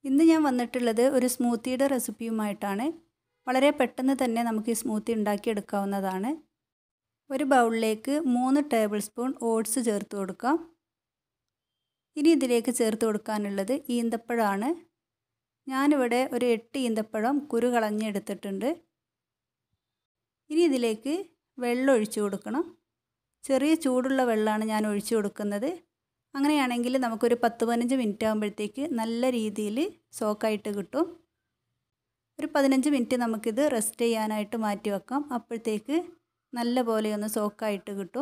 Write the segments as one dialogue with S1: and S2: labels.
S1: ഇന്ന് ഞാൻ വന്നിട്ടുള്ളത് ഒരു സ്മൂത്തിയുടെ റെസിപ്പിയുമായിട്ടാണ് വളരെ പെട്ടെന്ന് തന്നെ നമുക്ക് ഈ സ്മൂത്തി ഉണ്ടാക്കിയെടുക്കാവുന്നതാണ് ഒരു ബൗളിലേക്ക് മൂന്ന് ടേബിൾ സ്പൂൺ ഓട്സ് ചേർത്ത് കൊടുക്കാം ഇനി ഇതിലേക്ക് ചേർത്ത് കൊടുക്കാനുള്ളത് ഈന്തപ്പഴമാണ് ഞാനിവിടെ ഒരു എട്ട് ഈന്തപ്പഴം കുരു കളഞ്ഞെടുത്തിട്ടുണ്ട് ഇനി ഇതിലേക്ക് വെള്ളം ഒഴിച്ചു കൊടുക്കണം ചെറിയ ചൂടുള്ള വെള്ളമാണ് ഞാൻ ഒഴിച്ചു കൊടുക്കുന്നത് അങ്ങനെയാണെങ്കിൽ നമുക്കൊരു പത്ത് പതിനഞ്ച് മിനിറ്റ് ആകുമ്പോഴത്തേക്ക് നല്ല രീതിയിൽ സോക്കായിട്ട് കിട്ടും ഒരു പതിനഞ്ച് മിനിറ്റ് നമുക്കിത് റെസ്റ്റ് ചെയ്യാനായിട്ട് മാറ്റി വെക്കാം അപ്പോഴത്തേക്ക് നല്ല പോലെ ഒന്ന് സോക്കായിട്ട് കിട്ടും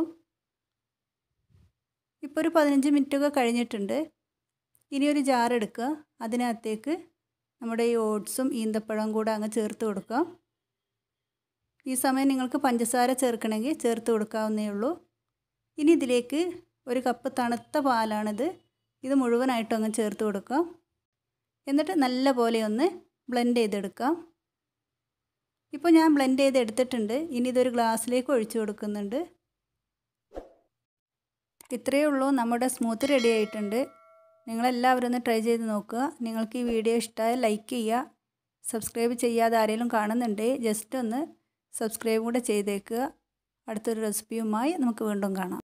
S1: ഇപ്പോൾ ഒരു പതിനഞ്ച് മിനിറ്റൊക്കെ കഴിഞ്ഞിട്ടുണ്ട് ഇനി ഒരു ജാർ എടുക്കുക അതിനകത്തേക്ക് നമ്മുടെ ഈ ഓട്സും ഈന്തപ്പഴം കൂടെ അങ്ങ് ചേർത്ത് കൊടുക്കാം ഈ സമയം നിങ്ങൾക്ക് പഞ്ചസാര ചേർക്കണമെങ്കിൽ ചേർത്ത് കൊടുക്കാവുന്നേ ഉള്ളൂ ഇനി ഇതിലേക്ക് ഒരു കപ്പ് തണുത്ത പാലാണിത് ഇത് മുഴുവനായിട്ടും അങ്ങ് ചേർത്ത് കൊടുക്കാം എന്നിട്ട് നല്ല പോലെ ഒന്ന് ബ്ലെൻഡ് ചെയ്തെടുക്കാം ഇപ്പോൾ ഞാൻ ബ്ലെൻഡ് ചെയ്ത് എടുത്തിട്ടുണ്ട് ഇനി ഇതൊരു ഗ്ലാസ്സിലേക്ക് ഒഴിച്ചു കൊടുക്കുന്നുണ്ട് ഇത്രയേ ഉള്ളൂ നമ്മുടെ സ്മൂത്ത് റെഡി ആയിട്ടുണ്ട് നിങ്ങളെല്ലാവരും ഒന്ന് ട്രൈ ചെയ്ത് നോക്കുക നിങ്ങൾക്ക് ഈ വീഡിയോ ഇഷ്ടമായാൽ ലൈക്ക് ചെയ്യുക സബ്സ്ക്രൈബ് ചെയ്യാതെ ആരെങ്കിലും കാണുന്നുണ്ട് ജസ്റ്റ് ഒന്ന് സബ്സ്ക്രൈബ് കൂടെ ചെയ്തേക്കുക അടുത്തൊരു റെസിപ്പിയുമായി നമുക്ക് വീണ്ടും കാണാം